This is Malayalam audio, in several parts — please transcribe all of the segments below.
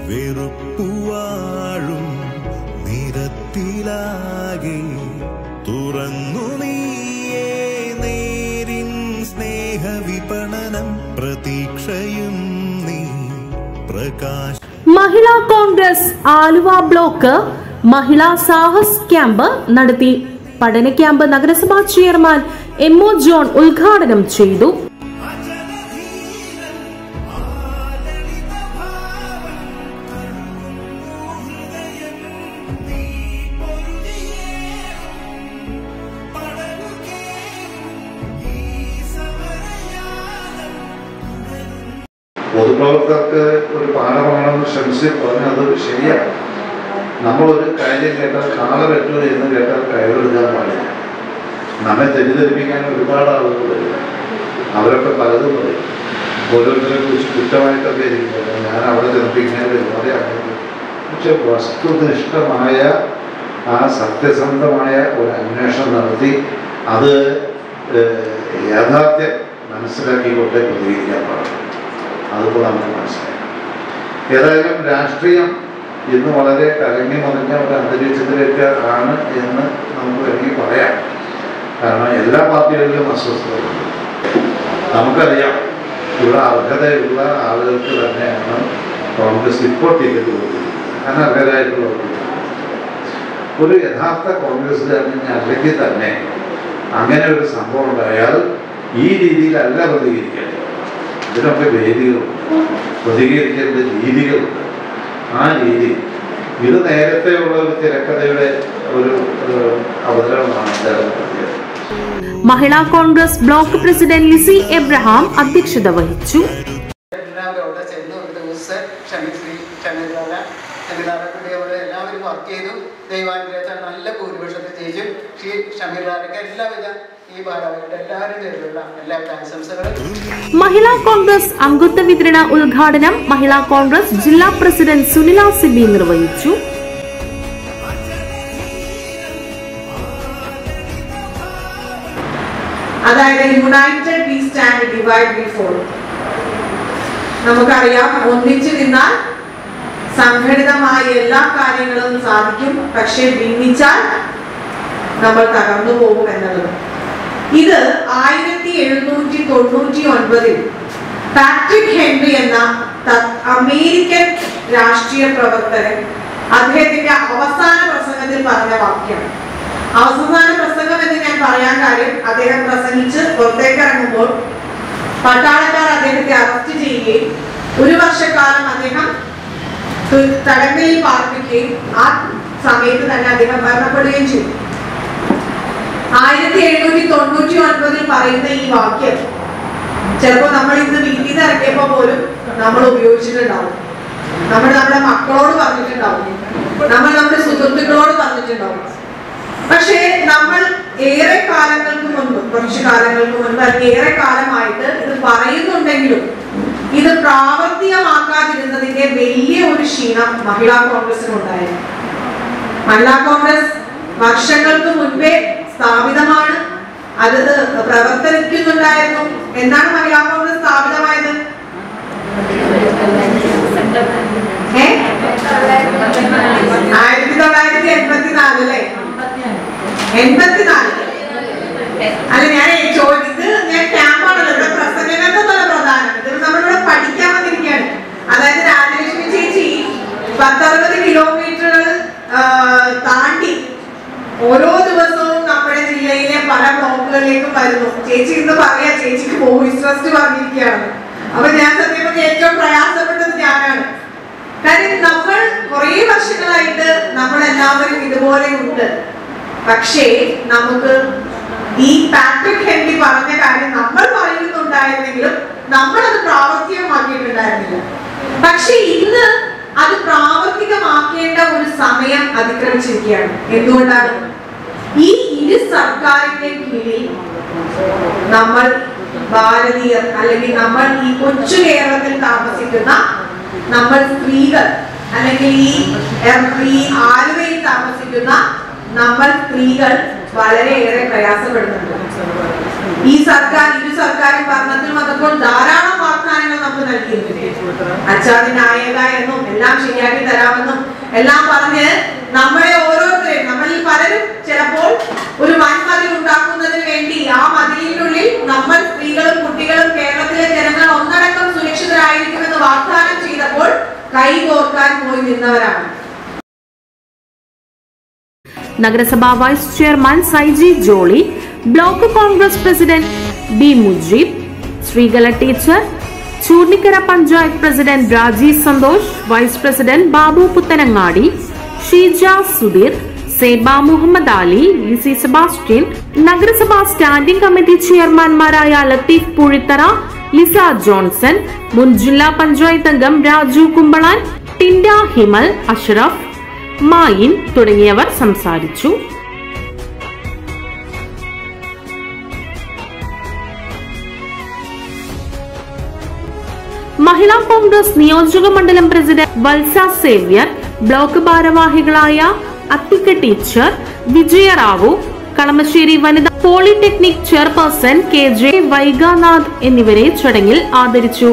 വെറുപ്പുവാഴും നിരത്തിലാകെ തുറന്നു നീയേ നേരിൻ സ്നേഹവിപണനം പ്രതീക്ഷയും നീ പ്രകാശ മഹിളാ കോൺഗ്രസ് ആലുവ ബ്ലോക്ക് മഹിളാ സാഹസ് ക്യാമ്പ് നടത്തി പഠന ക്യാമ്പ് നഗരസഭാ ചെയർമാൻ എം ഒ ജോൺ ഉദ്ഘാടനം ചെയ്തു പൊതുപ്രവർത്തകർക്ക് ഒരു പാഠമാണെന്ന് ശ്രമിച്ച് പറഞ്ഞത് ശരിയാണ് നമ്മളൊരു കാര്യം കേട്ടാൽ കാള പറ്റൂ എന്ന് കേട്ടാൽ കയറെടുക്കാൻ പാടില്ല നമ്മെ തെറ്റിദ്ധരിപ്പിക്കാൻ ഒരുപാട് ആളുകൾ വരും അവരൊക്കെ പലതും പറയും ഓരോരുത്തരെ കുറിച്ച് കുറ്റമായിട്ടൊക്കെ ഇരിക്കുന്നത് ഞാൻ അവിടെ ചെറുപ്പിക്കാൻ വളരെ അങ്ങനെ പക്ഷെ വസ്തുനിഷ്ഠമായ ആ സത്യസന്ധമായ ഒരു അന്വേഷണം നടത്തി അത് ഏഹ്, യാഥാർത്ഥ്യം മനസ്സിലാക്കിക്കൊണ്ട് പ്രതികരിക്കാൻ പാടില്ല അതിപ്പോൾ നമുക്ക് മനസ്സിലായി ഏതായാലും രാഷ്ട്രീയം ഇന്ന് വളരെ കലങ്ങി മറിഞ്ഞ ഒരു അന്തരീക്ഷത്തിലേക്ക് ആണ് എന്ന് നമുക്ക് വേണമെങ്കിൽ പറയാം കാരണം എല്ലാ പാർട്ടികളിലും അസ്വസ്ഥതയുണ്ട് നമുക്കറിയാം ഇവിടെ അർഹതയുള്ള ആളുകൾക്ക് തന്നെയാണ് കോൺഗ്രസ് ഇപ്പോൾ ടിക്കറ്റ് കൊടുത്തിരിക്കുന്നത് അനർഹരായിട്ടുള്ളവർക്ക് ഒരു യഥാർത്ഥ കോൺഗ്രസ്സുകാരൻ അല്ലെങ്കിൽ തന്നെ അങ്ങനെ ഒരു സംഭവം ഉണ്ടായാൽ ഈ രീതിയിലല്ല പ്രതികരിക്കേണ്ടത് ഇതിനൊക്കെ വേദികളുണ്ട് പ്രതികരിക്കേണ്ട രീതികളുണ്ട് ആ രീതി ഇത് നേരത്തെയുള്ള ഒരു തിരക്കഥയുടെ ഒരു ഏഹ്, അവതരണമാണ് അദ്ദേഹം നടത്തിയത് മഹിളാ കോൺഗ്രസ് ബ്ലോക്ക് പ്രസിഡന്റ് ലിസി എബ്രഹാം അധ്യക്ഷത വഹിച്ചു എല്ലാവരും അവിടെ ചെന്ന് ഒരു ദിവസം ക്ഷമിശ്രീ ക്ഷമിതാല ക്ഷമിതാല കൂടി അവിടെ എല്ലാവരും വർക്ക് ചെയ്തു ദൈവാനുഗ്രഹിച്ച നല്ല ഭൂരിപക്ഷത്തെ ജയിച്ചു ശ്രീ ഷമീർലാലയ്ക്ക് എല്ലാവിധ ഈ ഭാഗമായിട്ട് എല്ലാവരും ചെയ്തിട്ടുള്ള എല്ലാവിധ ആശംസകളും മഹിളാ കോൺഗ്രസ് അംഗത്വ വിതരണ ഉദ്ഘാടനം മഹിളാ കോൺഗ്രസ് ജില്ലാ പ്രസിഡന്റ് സുനില സിബി നിർവഹിച്ചു അതായത് united we stand divide we fall നമുക്കറിയാം ഒന്നിച്ചു നിന്നാൽ സംഘടിതമായ എല്ലാ കാര്യങ്ങളും സാധിക്കും പക്ഷേ ഭിന്നിച്ചാൽ നമ്മൾ തകർന്നു പോകും എന്നുള്ളത് ഇത് ആയിരത്തി എഴുന്നൂറ്റി തൊണ്ണൂറ്റി ഒൻപതിൽ പാട്രിക് ഹെൻറി എന്ന ത- അമേരിക്കൻ രാഷ്ട്രീയ പ്രവർത്തകൻ അദ്ദേഹത്തിന്റെ അവസാന പ്രസംഗത്തിൽ പറഞ്ഞ വാക്യമാണ് അവസാന പ്രസംഗം എന്ന് ഞാൻ പറയാൻ കാര്യം അദ്ദേഹം പ്രസംഗിച്ച് പുറത്തേക്ക് ഇറങ്ങുമ്പോൾ പട്ടാളക്കാർ അദ്ദേഹത്തെ അറസ്റ്റ് ചെയ്യുകയും ഒരു വർഷക്കാലം അദ്ദേഹം തു- തടങ്കലിൽ പാർപ്പിക്കുകയും ആ സമയത്ത് തന്നെ അദ്ദേഹം മരണപ്പെടുകയും ചെയ്തു ആയിരത്തി എഴുന്നൂറ്റി തൊണ്ണൂറ്റി ഒൻപതിൽ പറയുന്ന ഈ വാക്യം ചിലപ്പോൾ നമ്മൾ ഇന്ന് വീട്ടിൽ നിന്ന് ഇറങ്ങിയപ്പോ പോലും നമ്മൾ ഉപയോഗിച്ചിട്ടുണ്ടാവും നമ്മൾ നമ്മുടെ മക്കളോട് പറഞ്ഞിട്ടുണ്ടാവും നമ്മൾ നമ്മുടെ സുഹൃത്തുക്കളോട് പറഞ്ഞിട്ടുണ്ടാവും പക്ഷേ നമ്മൾ ഏറെ കാലങ്ങൾക്ക് മുൻപ് കുറച്ച് കാലങ്ങൾക്ക് മുൻപ് അല്ലെങ്കിൽ ഏറെ കാലമായിട്ട് ഇത് പറയുന്നുണ്ടെങ്കിലും ഇത് പ്രാവർത്തികമാക്കാതിരുന്നതിന്റെ വലിയ ഒരു ക്ഷീണം മഹിളാ കോൺഗ്രസിനുണ്ടായിരുന്നു മഹിളാ കോൺഗ്രസ് വർഷങ്ങൾക്ക് മുൻപേ സ്ഥാപിതമാണ് അത് പ്രവർത്തിക്കുന്നുണ്ടായിരുന്നു എന്നാണ് മഹിളാ കോൺഗ്രസ് സ്ഥാപിതമായത് ഏ? ആയിരത്തി തൊള്ളായിരത്തി എൺപത്തിനാല് അല്ലേ എൺപത്തിനാല് അല്ല ഞാൻ ചോദിച്ചത് ഞാൻ ക്യാമ്പാണല്ലോ ഇവിടെ പ്രസംഗങ്ങൾക്കൊന്നുമല്ല പ്രധാനം ഇത് നമ്മളിവിടെ പഠിക്കാൻ വന്നിരിക്കുകയാണ് അതായത് രാജലക്ഷ്മി ചേച്ചി പത്തറുപത് കിലോമീറ്ററുകൾ താണ്ടി ഓരോ ദിവസവും നമ്മുടെ ജില്ലയിലെ പല ബ്ലോക്കുകളിലേക്കും വരുന്നു ചേച്ചി ഇന്ന് പറയാ ചേച്ചിക്ക് വോയിസ് ട്രസ്റ്റ് പറഞ്ഞിരിക്കുകയാണ് അപ്പൊ ഞാൻ സത്യം പറഞ്ഞാൽ ഏറ്റവും പ്രയാസപ്പെട്ടത് ഞാനാണ് കാര്യം നമ്മൾ കുറേ വർഷങ്ങളായിട്ട് നമ്മൾ എല്ലാവരും ഇതുപോലെ ഉണ്ട് പക്ഷേ നമുക്ക് ഈ പാട്രിക് ഹെൻറി പറഞ്ഞ കാര്യം നമ്മൾ പറയുന്നുണ്ടായിരുന്നെങ്കിലും നമ്മൾ അത് പ്രാവർത്തികമാക്കിയിട്ടുണ്ടായിരുന്നില്ല പക്ഷെ ഇന്ന് അത് പ്രാവർത്തികമാക്കേണ്ട ഒരു സമയം അതിക്രമിച്ചിരിക്കുകയാണ് എന്തുകൊണ്ടാണ് ഈ ഇരു സർക്കാരിന്റെ കീഴിൽ നമ്മൾ ഭാരതീയർ അല്ലെങ്കിൽ നമ്മൾ ഈ കൊച്ചു കേരളത്തിൽ താമസിക്കുന്ന നമ്മൾ സ്ത്രീകൾ അല്ലെങ്കിൽ ഈ എം- ഈ ആലുവയിൽ താമസിക്കുന്ന നമ്മൾ സ്ത്രീകൾ വളരെയേറെ പ്രയാസപ്പെടുന്നുണ്ട് ഈ സർക്കാർ ഇരു സർക്കാരും ഭരണത്തിൽ വന്നപ്പോൾ ധാരാളം വാഗ്ദാനങ്ങൾ നമുക്ക് നൽകിയിട്ടുണ്ട് അച്ചാതി നായക എന്നും എല്ലാം ശരിയാക്കി തരാമെന്നും എല്ലാം പറഞ്ഞ് നമ്മളെ ഓരോരുത്തരെയും നമ്മളിൽ പലരും ചിലപ്പോൾ ഒരു വൻമതിൽ ഉണ്ടാക്കുന്നതിന് വേണ്ടി ആ മതിലിനുള്ളിൽ നമ്മൾ സ്ത്രീകളും കുട്ടികളും കേരളത്തിലെ ജനങ്ങൾ ഒന്നടക്കം സുരക്ഷിതരായിരിക്കുമെന്ന് വാഗ്ദാനം ചെയ്തപ്പോൾ കൈകോർക്കാൻ പോയി നിന്നവരാണ് നഗരസഭാ vice chairman Saiji Jolly block Congress president B Mujeeb Sreekala teacher Choornikkara panchayat president Rajeev Santhosh vice president Babu Puthanangadi Sheeja Sudheer Seba Muhammad Ali V C Sebastian നഗരസഭാ സ്റ്റാൻഡിംഗ് കമ്മിറ്റി ചെയർമാൻമാരായ ലത്തീഫ് പുഴിത്തറ ലിസ ജോൺസൺ മുൻ ജില്ലാ പഞ്ചായത്ത് അംഗം രാജു കുമ്പളാൻ ടിൻഡ ഹിമൽ അഷ്റഫ് മായിൻ തുടങ്ങിയവർ സംസാരിച്ചു മഹിളാ കോൺഗ്രസ് നിയോജക മണ്ഡലം പ്രസിഡന്റ് വത്സ സേവ്യർ ബ്ലോക്ക് ഭാരവാഹികളായ അത്തിക്ക ടീച്ചർ വിജയറാവു കളമശ്ശേരി വനിതാ polytechnic chairperson K J Vaiganath എന്നിവരെ ചടങ്ങിൽ ആദരിച്ചു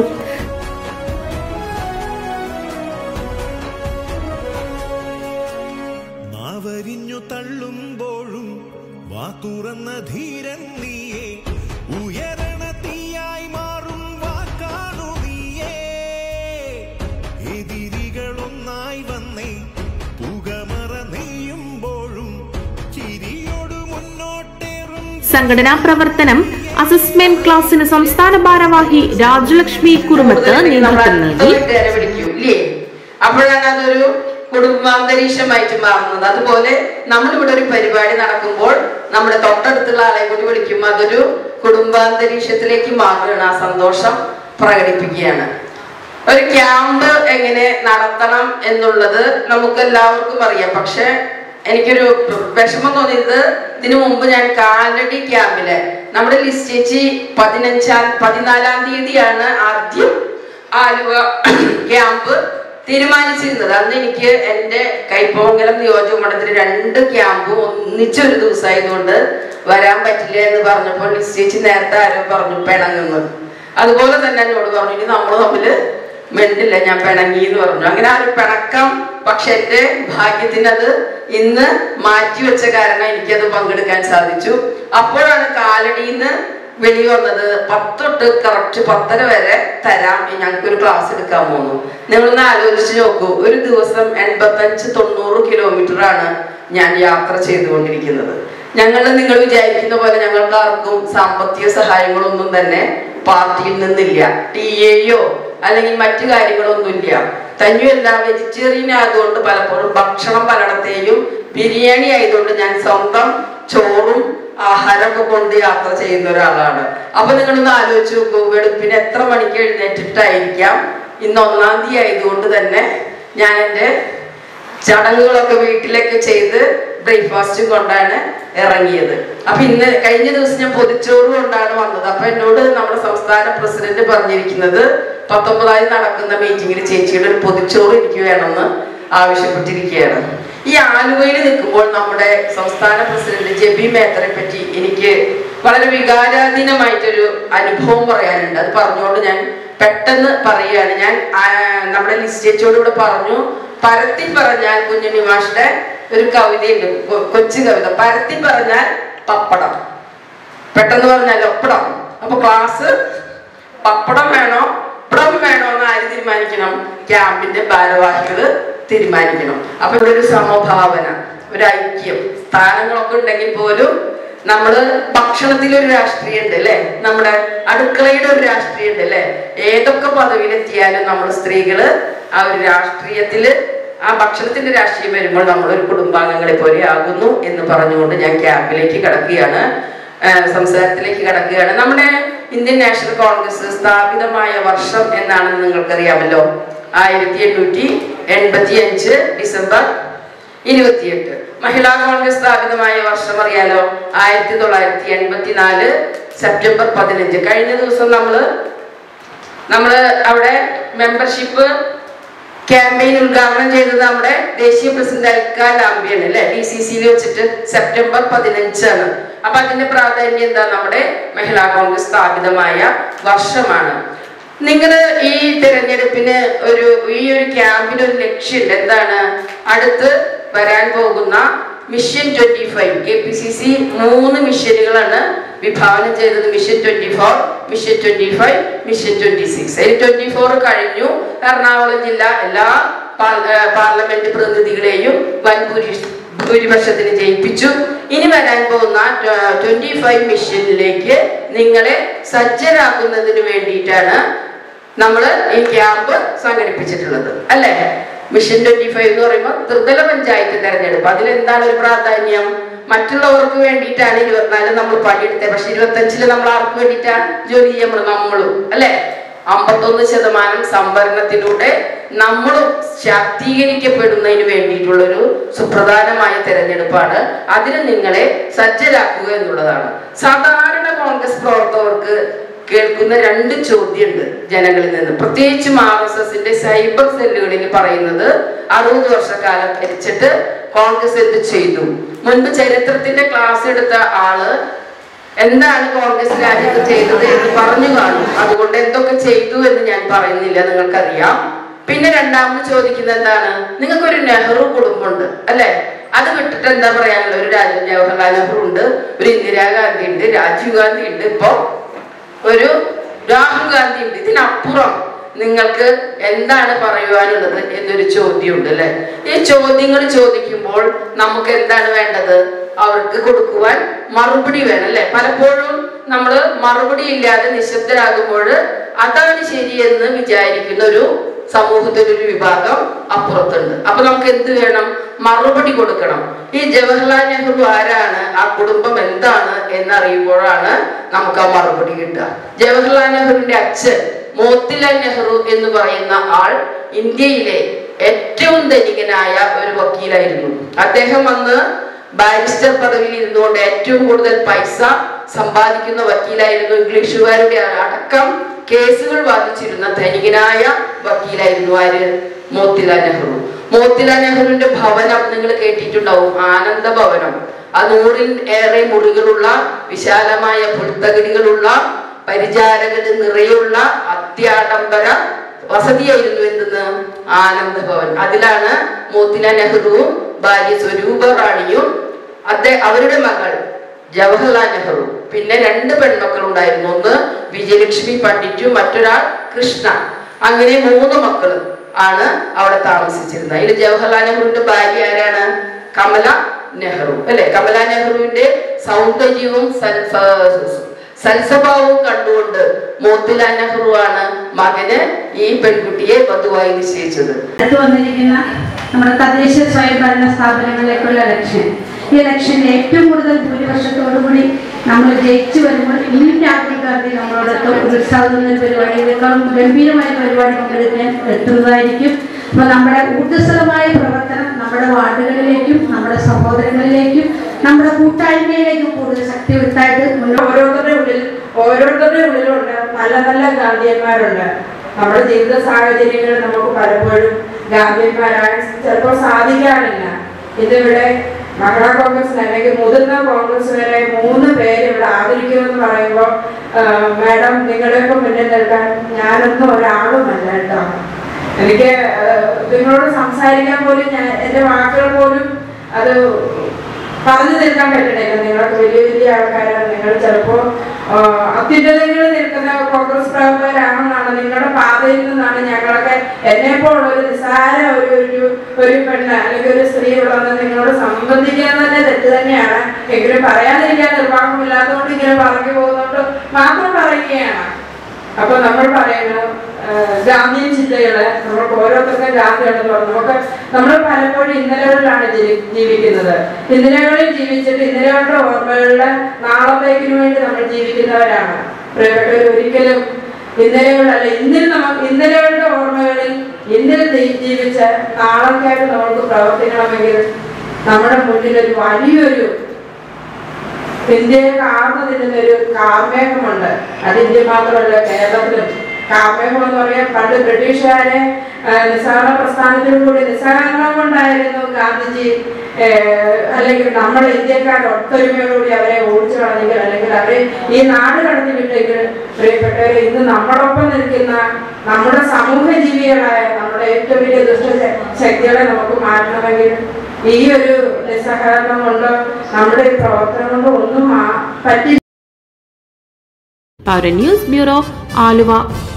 നാവരിഞ്ഞു തള്ളുമ്പോഴും വാ തുറന്ന ധീരൻ നീയേ ഉയരണ തീയായി മാറും വാക്കാണു നീയേ എതിരികളൊന്നായി വന്നേ പുകമറ നെയ്യുമ്പോഴും ചിരിയോട് മുന്നോട്ടേറും സംഘടനാ പ്രവർത്തനം അസസ്മെന്റ് ക്ലാസിന് സംസ്ഥാന ഭാരവാഹി രാജലക്ഷ്മി കുറുമത്ത് നേതൃത്വം നൽകി വീട്ടുകാരെ വിളിക്കൂ ഇല്ലേ അപ്പോഴാണ് അതൊരു കുടുംബാന്തരീക്ഷമായിട്ട് മാറുന്നത് അതുപോലെ നമ്മളിവിടെ ഒരു പരിപാടി നടക്കുമ്പോൾ നമ്മുടെ തൊട്ടടുത്തുള്ള ആളെ കൂടി വിളിക്കുമ്പോൾ അതൊരു കുടുംബാന്തരീക്ഷത്തിലേക്ക് മാറുകയാണ് ആ സന്തോഷം പ്രകടിപ്പിക്കുകയാണ് ഒരു ക്യാമ്പ് എങ്ങനെ നടത്തണം എന്നുള്ളത് നമുക്ക് എല്ലാവർക്കും അറിയാം പക്ഷെ എനിക്കൊരു വിഷമം തോന്നിയത് ഇതിനു മുമ്പ് ഞാൻ കാലടി ക്യാമ്പില് നമ്മുടെ ലിസ്റ്റ് ചേച്ചി പതിനഞ്ചാം പതിനാലാം തീയതിയാണ് ആദ്യം ആലുവ ക്യാമ്പ് തീരുമാനിച്ചിരുന്നത് അന്ന് എനിക്ക് എൻ്റെ കൈപ്പോങ്കലം നിയോജക മണ്ഡലത്തിൽ രണ്ട് ക്യാമ്പും ഒന്നിച്ചൊരു ദിവസമായതുകൊണ്ട് വരാൻ പറ്റില്ല എന്ന് പറഞ്ഞപ്പോൾ ലിസ്റ്റ് ചേച്ചി നേരത്തെ ആരോ പറഞ്ഞു പിണങ്ങുന്നത് അതുപോലെ തന്നെ എന്നോട് പറഞ്ഞു ഇനി നമ്മൾ തമ്മില് മിണ്ടില്ല ഞാൻ പിണങ്ങി എന്ന് പറഞ്ഞു അങ്ങനെ ആ ഒരു പിണക്കം പക്ഷെ എന്റെ ഭാഗ്യത്തിന് അത് ഇന്ന് മാറ്റിവെച്ച കാരണം എനിക്കത് പങ്കെടുക്കാൻ സാധിച്ചു അപ്പോഴാണ് കാലടിന്ന് വെളി വന്നത് പത്തൊട്ട് കറക്റ്റ് പത്തര വരെ തരാം ഞങ്ങൾക്ക് ഒരു ക്ലാസ് എടുക്കാൻ പോകുന്നു നിങ്ങളൊന്ന് ആലോചിച്ച് നോക്കൂ ഒരു ദിവസം എൺപത്തഞ്ച് തൊണ്ണൂറ് കിലോമീറ്റർ ആണ് ഞാൻ യാത്ര ചെയ്തുകൊണ്ടിരിക്കുന്നത് ഞങ്ങൾ നിങ്ങൾ വിചാരിക്കുന്ന പോലെ ഞങ്ങൾക്ക് ആർക്കും സാമ്പത്തിക സഹായങ്ങളൊന്നും തന്നെ പാർട്ടിയിൽ നിന്നില്ല ടി എയോ അല്ലെങ്കിൽ മറ്റു കാര്യങ്ങളൊന്നുമില്ല തന്നെയല്ല വെജിറ്റേറിയൻ ആയതുകൊണ്ട് പലപ്പോഴും ഭക്ഷണം പലയിടത്തെയും ബിരിയാണി ആയതുകൊണ്ട് ഞാൻ സ്വന്തം ചോറും ആഹാരമൊക്കെ കൊണ്ട് യാത്ര ചെയ്യുന്ന ഒരാളാണ് അപ്പൊ നിങ്ങളൊന്ന് ആലോചിച്ച് നോക്കൂ വെളുപ്പിന് എത്ര മണിക്ക് എഴുന്നേറ്റിട്ടായിരിക്കാം ഇന്ന് ഒന്നാം തീയതി ആയതുകൊണ്ട് തന്നെ ഞാൻ എൻ്റെ ചടങ്ങുകളൊക്കെ വീട്ടിലൊക്കെ ചെയ്ത് ബ്രേക്ക്ഫാസ്റ്റും കൊണ്ടാണ് ഇറങ്ങിയത് അപ്പൊ ഇന്ന് കഴിഞ്ഞ ദിവസം ഞാൻ പൊതിച്ചോറ് കൊണ്ടാണ് വന്നത് അപ്പൊ എന്നോട് നമ്മുടെ സംസ്ഥാന പ്രസിഡന്റ് പറഞ്ഞിരിക്കുന്നത് പത്തൊമ്പതായി നടക്കുന്ന മീറ്റിംഗിൽ ചേച്ചിയുടെ ഒരു പൊതിച്ചോറ് എനിക്ക് വേണമെന്ന് ആവശ്യപ്പെട്ടിരിക്കുകയാണ് ഈ ആലുവയിൽ നിൽക്കുമ്പോൾ നമ്മുടെ സംസ്ഥാന പ്രസിഡന്റ് ജെബി മേത്തറെ പറ്റി എനിക്ക് വളരെ വികാരാധീനമായിട്ടൊരു അനുഭവം പറയാനുണ്ട് അത് പറഞ്ഞുകൊണ്ട് ഞാൻ പെട്ടെന്ന് പറയുകയാണ് ഞാൻ ആ, നമ്മുടെ ലിസ്റ്റേച്ചോട് ഇവിടെ പറഞ്ഞു പരത്തി പറഞ്ഞാൽ കുഞ്ഞുണ്ണി മാഷിന്റെ ഒരു കവിതയുണ്ട് കൊ- കൊച്ചു കവിത പരത്തി പറഞ്ഞാൽ പപ്പടം പെട്ടെന്ന് പറഞ്ഞാൽ ഒപ്പടം അപ്പൊ ക്ലാസ് പപ്പടം വേണോ പപ്പടം വേണോ എന്ന് ആര് തീരുമാനിക്കണം ക്യാമ്പിന്റെ ഭാരവാഹികള് തീരുമാനിക്കണം അപ്പൊ ഇവിടെ ഒരു സമഭാവന ഒരു ഐക്യം സ്ഥാനങ്ങളൊക്കെ ഉണ്ടെങ്കിൽ പോലും നമ്മള് ഭക്ഷണത്തിൽ ഒരു രാഷ്ട്രീയം ഉണ്ട് അല്ലെ നമ്മുടെ അടുക്കളയുടെ ഒരു രാഷ്ട്രീയം ഉണ്ട് അല്ലെ ഏതൊക്കെ പദവിയിലെത്തിയാലും നമ്മൾ സ്ത്രീകള് ആ ഒരു രാഷ്ട്രീയത്തില് ആ ഭക്ഷണത്തിന്റെ രാഷ്ട്രീയം വരുമ്പോൾ നമ്മൾ ഒരു കുടുംബാംഗങ്ങളെ പോലെ ആകുന്നു എന്ന് പറഞ്ഞുകൊണ്ട് ഞാൻ ക്യാമ്പിലേക്ക് കടക്കുകയാണ് ആ, സംസാരത്തിലേക്ക് കടക്കുകയാണ് നമ്മുടെ ഇന്ത്യൻ നാഷണൽ കോൺഗ്രസ് സ്ഥാപിതമായ വർഷം എന്നാണെന്ന് നിങ്ങൾക്കറിയാമല്ലോ ആയിരത്തി എണ്ണൂറ്റി എൺപത്തി അഞ്ച് ഡിസംബർ ഇരുപത്തിയെട്ട് മഹിളാ കോൺഗ്രസ് സ്ഥാപിതമായ വർഷം അറിയാലോ ആയിരത്തി തൊള്ളായിരത്തി എൺപത്തി നാല് സെപ്റ്റംബർ പതിനഞ്ച് കഴിഞ്ഞ ദിവസം നമ്മള് നമ്മള് അവിടെ മെമ്പർഷിപ്പ് ക്യാമ്പയിൻ ഉദ്ഘാടനം ചെയ്തത് നമ്മുടെ ദേശീയ പ്രസിഡന്റ് അൽക്കാ ലാംബിയാണ് അല്ലെ ഡി സി സിയിൽ വെച്ചിട്ട് സെപ്റ്റംബർ പതിനഞ്ചാണ് അപ്പൊ അതിന്റെ പ്രാധാന്യം എന്താ നമ്മുടെ മഹിളാ കോൺഗ്രസ് സ്ഥാപിതമായ വർഷമാണ് നിങ്ങൾ ഈ തിരഞ്ഞെടുപ്പിന് ഒരു ഈ ഒരു ക്യാമ്പിന് ഒരു ലക്ഷ്യമുണ്ട് എന്താണ് അടുത്ത് വരാൻ പോകുന്ന mission twenty five K P C C മൂന്ന് മിഷനുകളാണ് വിഭാവനം ചെയ്തത് mission twenty four mission twenty five mission twenty six അതിൽ ട്വന്റി ഫോർ കഴിഞ്ഞു എറണാകുളം ജില്ല എല്ലാ പാർ- ഏർ പാർലമെന്റ് പ്രതിനിധികളെയും വൻ ഭൂരിഷ- ഭൂരിപക്ഷത്തിന് ജയിപ്പിച്ചു ഇനി വരാൻ പോകുന്ന ട്വന്റി ഫൈവ് മിഷനിലേക്ക് നിങ്ങളെ സജ്ജരാക്കുന്നതിന് വേണ്ടിയിട്ടാണ് നമ്മൾ ഈ ക്യാമ്പ് സംഘടിപ്പിച്ചിട്ടുള്ളത് അല്ലേ മിഷൻ ട്വന്റി ഫൈവ് എന്ന് പറയുമ്പോൾ ത്രിതല പഞ്ചായത്ത് തെരഞ്ഞെടുപ്പ് അതിലെന്താണ് ഒരു പ്രാധാന്യം മറ്റുള്ളവർക്ക് വേണ്ടിയിട്ടാണ് ഇരുപത്തിനാല് നമ്മൾ പണിയെടുത്തത് പക്ഷെ ഇരുപത്തഞ്ചില് നമ്മൾ ആർക്ക് വേണ്ടിയിട്ടാ ജോലി ചെയ്യുമ്പോൾ നമ്മളും അല്ലേ അമ്പത്തൊന്ന് ശതമാനം സംവരണത്തിലൂടെ നമ്മളും ശാക്തീകരിക്കപ്പെടുന്നതിന് വേണ്ടിയിട്ടുള്ളൊരു സുപ്രധാനമായ തെരഞ്ഞെടുപ്പാണ് അതിന് നിങ്ങളെ സജ്ജരാക്കുക എന്നുള്ളതാണ് സാധാരണ കോൺഗ്രസ് പ്രവർത്തകർക്ക് കേൾക്കുന്ന രണ്ട് ചോദ്യമുണ്ട് ജനങ്ങളിൽ നിന്ന് പ്രത്യേകിച്ചും ആർ എസ് എസിന്റെ സൈബർ സെല്ലുകളിൽ പറയുന്നത് അറുപത് വർഷക്കാലം ഭരിച്ചിട്ട് കോൺഗ്രസ് എന്ത് ചെയ്തു മുൻപ് ചരിത്രത്തിന്റെ ക്ലാസ് എടുത്ത ആള് എന്താണ് കോൺഗ്രസ് രാജ്യത്ത് ചെയ്തത് എന്ന് പറഞ്ഞു കാണും അതുകൊണ്ട് എന്തൊക്കെ ചെയ്തു എന്ന് ഞാൻ പറയുന്നില്ല നിങ്ങൾക്കറിയാം പിന്നെ രണ്ടാമത് ചോദിക്കുന്നത് എന്താണ് നിങ്ങൾക്കൊരു നെഹ്റു കുടുംബമുണ്ട് അല്ലെ അത് വിട്ടിട്ട് എന്താ പറയാനുള്ളത് ഒരു രാജ ജവഹർലാൽ നെഹ്റു ഉണ്ട് ഒരു ഇന്ദിരാഗാന്ധി ഉണ്ട് രാജീവ് ഗാന്ധി ഉണ്ട് ഇപ്പൊ ഒരു രാഹുൽ ഗാന്ധി ഉണ്ട് ഇതിനപ്പുറം നിങ്ങൾക്ക് എന്താണ് പറയുവാനുള്ളത് എന്നൊരു ചോദ്യമുണ്ട് അല്ലെ ഈ ചോദ്യങ്ങൾ ചോദിക്കുമ്പോൾ നമുക്ക് എന്താണ് വേണ്ടത് അവർക്ക് കൊടുക്കുവാൻ മറുപടി വേണം അല്ലെ പലപ്പോഴും നമ്മൾ മറുപടി ഇല്ലാതെ നിശബ്ദരാകുമ്പോൾ അതാണ് ശരിയെന്ന് വിചാരിക്കുന്ന ഒരു സമൂഹത്തിലൊരു വിഭാഗം അപ്പുറത്തുണ്ട് അപ്പൊ നമുക്ക് എന്ത് വേണം മറുപടി കൊടുക്കണം ഈ ജവഹർലാൽ നെഹ്റു ആരാണ് ആ കുടുംബം എന്താണ് എന്നറിയുമ്പോഴാണ് നമുക്ക് ആ മറുപടി കിട്ടുക ജവഹർലാൽ നെഹ്റുവിന്റെ അച്ഛൻ മോത്തിലാൽ നെഹ്റു എന്ന് പറയുന്ന ആൾ ഇന്ത്യയിലെ ഏറ്റവും ധനികനായ ഒരു വക്കീലായിരുന്നു അദ്ദേഹം അന്ന് ബാരിസ്റ്റർ പദവിയിൽ ഇരുന്നുകൊണ്ട് ഏറ്റവും കൂടുതൽ പൈസ സമ്പാദിക്കുന്ന വക്കീലായിരുന്നു ഇംഗ്ലീഷുകാരുടെ അടക്കം കേസുകൾ വാദിച്ചിരുന്ന ധനികനായ വക്കീലായിരുന്നു ആര് മോത്തിലാൽ നെഹ്റു മോത്തിലാൽ നെഹ്റുവിന്റെ ഭവനം നിങ്ങൾ കേട്ടിട്ടുണ്ടാവും ആനന്ദ ഭവനം ആ നൂറിൽ ഏറെ മുറികളുള്ള വിശാലമായ പുൽത്തകിടികളുള്ള പരിചാരകര് നിറയുള്ള അത്യാഡംബര വസതിയായിരുന്നു എന്തെന്ന് ആനന്ദ ഭവൻ അതിലാണ് മോത്തിലാൽ നെഹ്റുവും ഭാര്യ സ്വരൂപ റാണിയും അദ്ദേഹം അവരുടെ മകൾ ജവഹർലാൽ നെഹ്റു പിന്നെ രണ്ട് പെൺമക്കൾ ഉണ്ടായിരുന്നു ഒന്ന് വിജയലക്ഷ്മി പണ്ഡിറ്റും മറ്റൊരാൾ കൃഷ്ണ അങ്ങനെ മൂന്ന് മക്കൾ ആണ് അവിടെ താമസിച്ചിരുന്നത് അതിൽ ജവഹർലാൽ നെഹ്റുവിന്റെ ഭാര്യ ആരാണ് കമല നെഹ്റു അല്ലെ കമല നെഹ്റുവിന്റെ സൗന്ദര്യവും സൽ- സൽസ്വഭാവവും കണ്ടുകൊണ്ട് മോത്തിലാൽ നെഹ്റു ആണ് മകന് ഈ പെൺകുട്ടിയെ വധുവായി നിശ്ചയിച്ചത് അടുത്ത് വന്നിരിക്കുന്ന നമ്മുടെ തദ്ദേശ സ്വയംഭരണ സ്ഥാപനങ്ങളിലേക്കുള്ള ഇലക്ഷൻ ഈ ഇലക്ഷനിൽ ഏറ്റവും കൂടുതൽ ഭൂരിപക്ഷത്തോടുകൂടി നമ്മൾ ജയിച്ചു വരുമ്പോൾ ഇനിയും രാഹുൽ ഗാന്ധി നമ്മളോടൊത്ത് ഉത്സാഹുന്ന പരിപാടി ഇതിനേക്കാളും ഗംഭീരമായ പരിപാടി പങ്കെടുക്കാൻ എത്തുന്നതായിരിക്കും അപ്പൊ നമ്മുടെ ഊർജ്ജസ്വലമായ പ്രവർത്തനം നമ്മുടെ വാർഡുകളിലേക്കും നമ്മുടെ സഹോദരങ്ങളിലേക്കും നമ്മുടെ കൂട്ടായ്മയിലേക്കും കൂടുതൽ ശക്തിയുക്തായിട്ട് മുന്നോട്ട് ഓരോരുത്തരുടെ ഉള്ളിൽ ഓരോരുത്തരുടെ ഉള്ളിലുണ്ട് നല്ല നല്ല ഗാന്ധിയന്മാരുണ്ട് നമ്മുടെ ജീവിത സാഹചര്യങ്ങൾ നമുക്ക് പലപ്പോഴും ഗാന്ധിയന്മാരാൻ ചിലപ്പോൾ സാധിക്കാറില്ല ഇതിവിടെ മഹിളാ കോൺഗ്രസ് അല്ലെങ്കിൽ മുതിർന്ന കോൺഗ്രസ് വരെ മൂന്ന് പേര് ഇവിടെ ആദരിക്കുമെന്ന് പറയുമ്പോൾ മാഡം നിങ്ങളുടെയൊക്കെ മുന്നിൽ നിൽക്കാൻ ഞാനൊന്നും ഒരാളുമല്ല കേട്ടോ എനിക്ക് ആ, നിങ്ങളോട് സംസാരിക്കാൻ പോലും ഞാൻ എൻ്റെ വാക്കുകൾ പോലും അത് പറഞ്ഞു തീർക്കാൻ പറ്റണില്ല നിങ്ങൾക്ക് വലിയ വലിയ ആൾക്കാരാണ് നിങ്ങൾ ചിലപ്പോ അത്യുന്നതങ്ങളിൽ നിൽക്കുന്ന കോൺഗ്രസ് പ്രവർത്തകരാണെന്നാണ് നിങ്ങളുടെ പാതയിൽ നിന്നാണ് ഞങ്ങളൊക്കെ എന്നെ പോലുള്ള ഒരു നിസ്സാര ഒരു ഒരു ഒരു പെണ്ണ് അല്ലെങ്കിൽ ഒരു സ്ത്രീ ഇവിടെ വന്ന് നിങ്ങളോട് സംബന്ധിക്കാൻ തന്നെ തെറ്റ് തന്നെയാണ് എങ്കിലും പറയാതിരിക്കാൻ നിർവാഹമില്ലാത്തതുകൊണ്ട് ഇങ്ങനെ പറഞ്ഞു പോകുന്നതുകൊണ്ട് മാത്രം പറയുകയാണ് അപ്പൊ നമ്മൾ പറയുന്നു ഗാന്ധിയൻ ചിന്തകള് നമ്മൾക്ക് ഓരോരുത്തർക്കും ഗാന്ധിയുണ്ടെന്ന് പറഞ്ഞു നമുക്ക് നമ്മൾ പലപ്പോഴും ഇന്നലകളിലാണ് ജീവി- ജീവിക്കുന്നത് ഇന്നലകളിൽ ജീവിച്ചിട്ട് ഇന്നലകളുടെ ഓർമ്മകളുടെ നാളത്തേക്കിന് വേണ്ടി നമ്മൾ ജീവിക്കുന്നവരാണ് പ്രിയപ്പെട്ടവർ ഒരിക്കലും ഇന്നലകളല്ല ഇന്നിൽ നമുക്ക് ഇന്നലകളുടെ ഓർമ്മകളിൽ ഇന്നിൽ ജീ- ജീവിച്ച് നാളേക്കായിട്ട് നമുക്ക് പ്രവർത്തിക്കണമെങ്കിൽ നമ്മുടെ മുന്നിൽ ഒരു വലിയൊരു ഇന്ത്യയെ കാർന്നു നിന്നുന്ന ഒരു കാർമേഘമുണ്ട് അത് ഇന്ത്യ മാത്രമല്ല കേരളത്തിലും കാർമേഘം എന്ന് പറയാൻ പണ്ട് ബ്രിട്ടീഷുകാരെ ആ, നിസ്സഹകരണ പ്രസ്ഥാനത്തിലൂടെ നിസ്സഹകരണം കൊണ്ടായിരുന്നു ഗാന്ധിജി ഏ, അല്ലെങ്കിൽ നമ്മുടെ ഇന്ത്യക്കാർ ഒത്തൊരുമയോടുകൂടി അവരെ ഓടിച്ചു കളഞ്ഞെങ്കിൽ അല്ലെങ്കിൽ അവരെ ഈ നാട് കടത്തി വിട്ടെങ്കിൽ പ്രിയപ്പെട്ടവരെ ഇന്ന് നമ്മളൊപ്പം നിൽക്കുന്ന നമ്മുടെ സമൂഹ ജീവികളായ നമ്മുടെ ഏറ്റവും വലിയ ദുഷ്ട ശക്തികളെ നമുക്ക് മാറ്റണമെങ്കിൽ ഈ ഒരു നിസ്സഹകരണം കൊണ്ട് നമ്മുടെ ഈ പ്രവർത്തനം കൊണ്ട് ഒന്നും മാ- പറ്റി പൗര ന്യൂസ് ബ്യൂറോ ആലുവ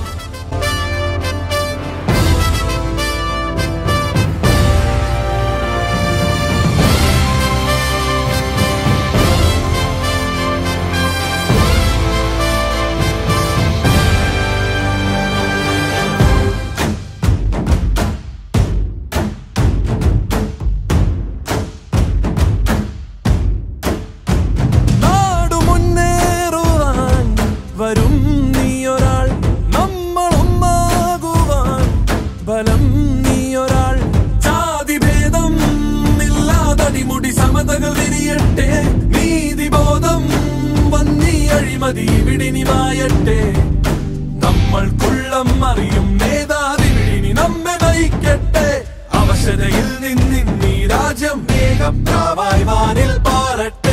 നാടു മുന്നേറുവാൻ വരും നീയൊരാൾ നമ്മളൊന്നാകുവാൻ ബലം നീയൊരാൾ ജാതിഭേദം ഇല്ലാതടിമുടി സമതകൾ വിരിയട്ടെ നീതിബോധം വന്നീ അഴിമതി ഇവിടിനി മായട്ടെ നമ്മൾക്കുള്ളം അറിയും നേതാവിവിടിനി നമ്മെ നയിക്കട്ടെ അവശതയിൽ നിന്നിന്നീ രാജ്യം വേഗപ്രാവായി വാനിൽ പാറട്ടെ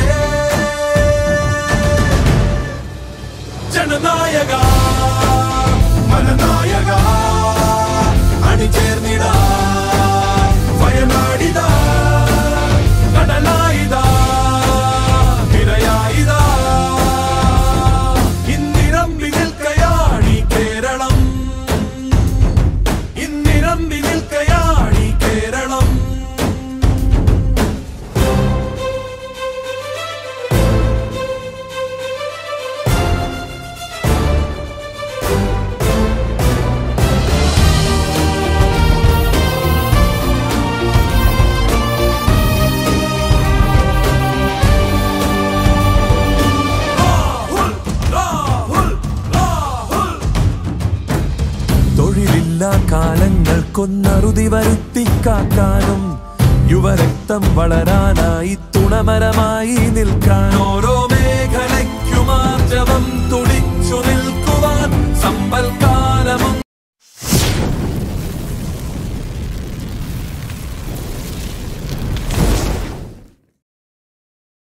ജനനായക മനനായക അണിചേർന്നിടാ വയനാടിതാ കടലായിതാ തിരയായിതാ ഇന്നിരമ്പി നിൽക്കയാണി കേരളം ഇന്നിരമ്പി നിൽക്കയാണി കേരളം രാഹുൽ രാഹുൽ രാഹുൽ തൊഴിലില്ലാ കാലങ്ങൾക്കൊന്നറുതി വരുത്തിക്കാക്കാനും യുവരക്തം വളരാനായി തുണമരമായി നിൽക്കാൻ ഓരോ